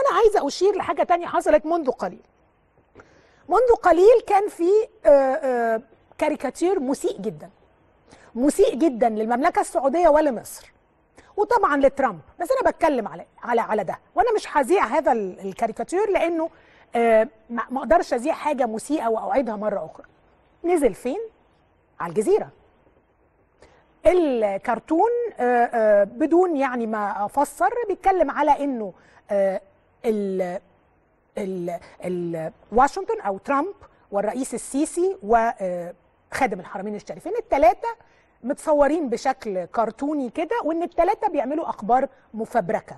انا عايزه اشير لحاجه تانية حصلت منذ قليل منذ قليل كان في آه، آه، كاريكاتير مسيء جدا مسيء جدا للمملكه السعوديه ولمصر وطبعا لترامب بس انا بتكلم على على على ده وانا مش هذيع هذا ال- الكاريكاتير لانه آه، ما ما اقدرش اذيع حاجه مسيئه واعيدها مره اخرى نزل فين على الجزيره الكرتون آه، آه، بدون يعني ما افسر بيتكلم على انه آه، ال ال ال واشنطن او ترامب والرئيس السيسي وخادم الحرمين الشريفين الثلاثه متصورين بشكل كرتوني كده وان الثلاثه بيعملوا اخبار مفبركه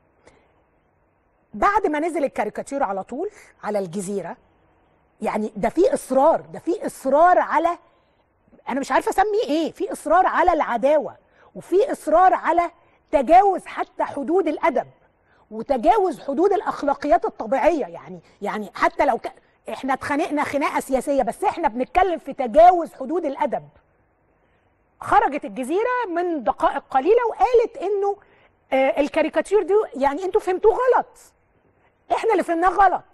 بعد ما نزل الكاريكاتير على طول على الجزيره يعني ده في اصرار ده في اصرار على انا مش عارفه اسميه ايه في اصرار على العداوه وفي اصرار على تجاوز حتى حدود الادب وتجاوز حدود الاخلاقيات الطبيعيه يعني يعني حتى لو ك... احنا اتخانقنا خناقه سياسيه بس احنا بنتكلم في تجاوز حدود الادب خرجت الجزيره من دقائق قليله وقالت انه آه الكاريكاتير دي يعني انتوا فهمتوه غلط احنا اللي فهمناه غلط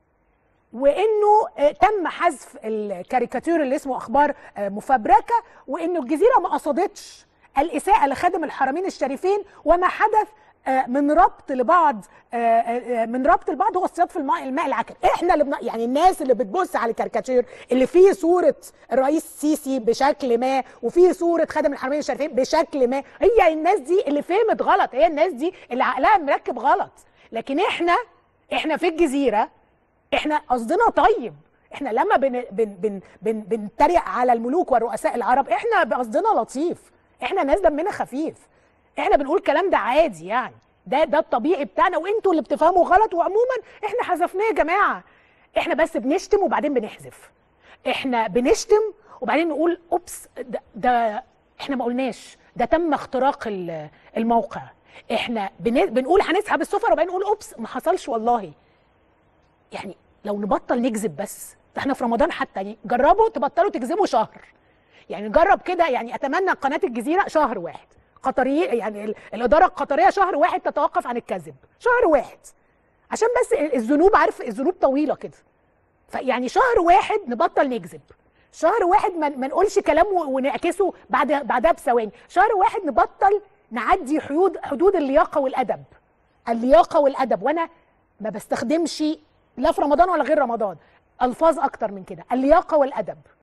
وانه آه، تم حذف الكاريكاتير اللي اسمه اخبار آه، مفبركه وانه الجزيره ما قصدتش الاساءه لخادم الحرمين الشريفين وما حدث آه، من ربط لبعض آه، آه، من ربط البعض هو اصطياد في الماء الماء العكر احنا اللي بن... يعني الناس اللي بتبص على الكاريكاتير اللي فيه صوره الرئيس السيسي بشكل ما وفيه صوره خادم الحرمين الشريفين بشكل ما هي الناس دي اللي فهمت غلط هي الناس دي اللي عقلها مركب غلط لكن احنا احنا في الجزيره احنا قصدنا طيب احنا لما بن بن بن بن بنتريق على الملوك والرؤساء العرب احنا قصدنا لطيف احنا ناس دمنا خفيف احنا بنقول الكلام ده عادي يعني ده ده الطبيعي بتاعنا وانتوا اللي بتفهموا غلط وعموما احنا حذفناه يا جماعه احنا بس بنشتم وبعدين بنحذف احنا بنشتم وبعدين نقول اوبس ده, ده احنا ما قلناش ده تم اختراق ال- الموقع احنا بن- بنقول هنسحب السفر وبعدين نقول اوبس ما حصلش والله يعني لو نبطل نكذب بس ده احنا في رمضان حتى يعني جربوا تبطلوا تكذبوا شهر يعني جرب كده يعني اتمنى قناه الجزيره شهر واحد قطري يعني ال- الاداره القطريه شهر واحد تتوقف عن الكذب شهر واحد عشان بس ال- الذنوب عارف الذنوب طويله كده فيعني شهر واحد نبطل نكذب شهر واحد ما ما نقولش كلام و- ونعكسه بعد بعدها بثواني شهر واحد نبطل نعدي حدود حدود اللياقه والادب اللياقه والادب وانا ما بستخدمش لا في رمضان ولا غير رمضان الفاظ اكتر من كده اللياقه والادب